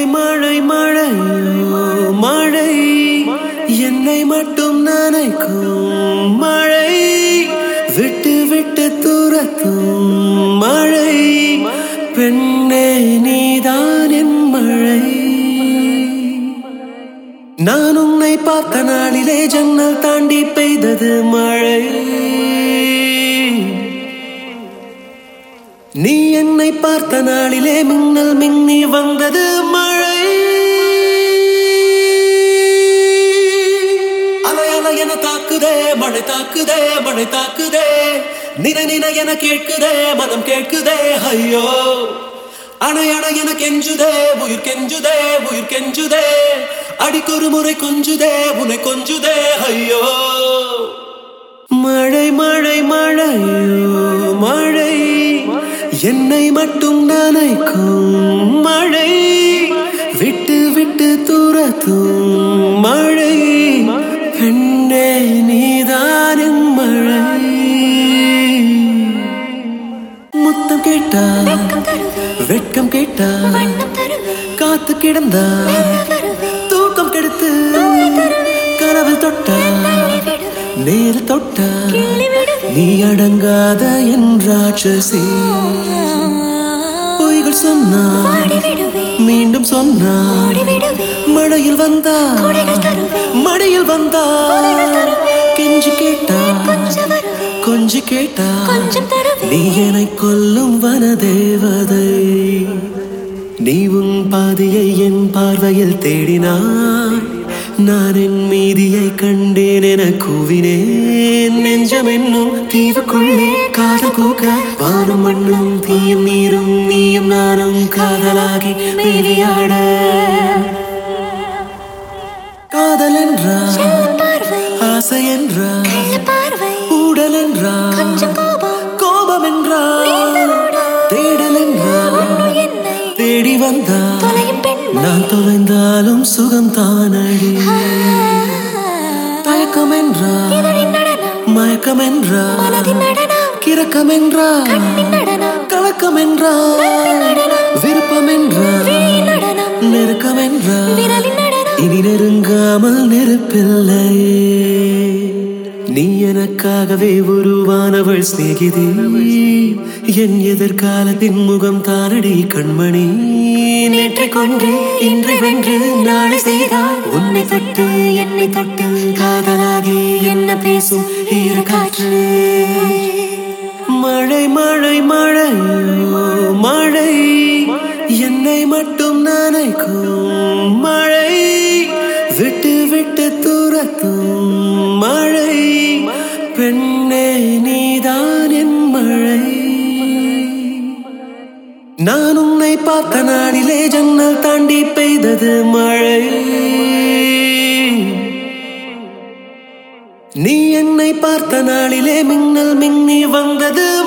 மழை மழை மழை மழை என்னை மட்டும் நனைக்கும் மழை விட்டு விட்டு துரத்தும் மழை பெண்ணே நீதான் என் மழை நான் உன்னை பார்த்த நாளிலே ஜன்னல் தாண்டி பெய்தது மழை நீ என்னை பார்த்த நாளிலே மின்னல் மின்னி வந்தது மழை அலை அலை என தாக்குதே மழை தாக்குதே மழை தாக்குதே நின நின என கேட்குதே மனம் கேட்குதே ஐயோ அணை அணை என கெஞ்சுதே உயிர் கெஞ்சுதே உயிர் கெஞ்சுதே அடிக்கொரு முறை கொஞ்சுதே உன்னை கொஞ்சுதே ஐயோ மழை மழை மழை மழை என்னை மட்டும் நனைக்கும் மழை விட்டு விட்டு துரத்தும் மழை பெண்ணே நீதான் என் மழை முத்தம் கேட்டா வெட்கம் தருவே வெட்கம் கேட்டா வண்ணம் தருவே காத்து கிடந்தா வருவே தூக்கம் கெடுத்து தருவே கனவு தொட்டா தள்ளி விடுவே நேர் தொட்டா கிள்ளி விடுவே நீ அடங்காத என் ராட்சசி பொய்கள் சொன்னா ஆடி விடுவே மீண்டும் சொன்னா ஓடி விடுவே மழையில் வந்தா கொடைகள் தருவே மழையில் வந்தா கொடைகள் தருவே கெஞ்சி கேட்டா கொஞ்சம் வருவே கொஞ்சி கேட்டா கொஞ்சம் தருவே நீ என்னை கொல்லும் வனதேவதை நீ உன் பாதையை என் பார்வையில் தேடினாய் நான் என் மீதியை கண்டேன் என கூவினேன் நெஞ்சம் என்னும் தீவுக்குள்ளே காதல் கூக்க வானும் மண்ணும் தீயும் நீரும் நீயும் நானும் காதலாகி மேலியாட காதல் என்றார் செல்லும் பார்வை ஆசை என்றார் கள்ள பார்வை ஊடல் என்றார் கொஞ்சம் கோபம் கோபம் என்றார் நீண்டதோட தேடல் என்றார் உன்னுள் என்னை தேடி வந்தார் தொலையும் பெண்மை நான் தொலைந்தாலும் சுகம் தானடி தயக்கம் என்றார் இதழின் நடனம் மயக்கம் என்றார் மனதின் நடனம் கிறக்கம் என்றார் கண்ணின் நடனம் கலக்கம் என்றார் நடனம் விருப்பம் என்றார் விழியின் நடனம் நெருக்கம் என்றார் விரலின் நடனம் இனி நெருங்காமல் நெருப்பில்லை நீ எனக்காகவே உருவானவள் சிநேகிதி என் எதிர்காலத்தின் முகம் தானடி கண்மணி நேற்றை கொன்று இன்று வென்று நாளை செய்தால் உன்னை தொட்டு என்னை தொட்டு காதலாகி என்ன பேசும் ஈர காற்று மழை மழை மழை மழை என்னை மட்டும் நனைக்கும் மழை விட்டு விட்டு துரத்தும் மழை பெண்ணே நீதான் என் மழை நான் உன்னை பார்த்த நாளிலே ஜன்னல் தாண்டி பெய்தது மழை நீ என்னை பார்த்த நாளிலே மின்னல் மின்னி வந்தது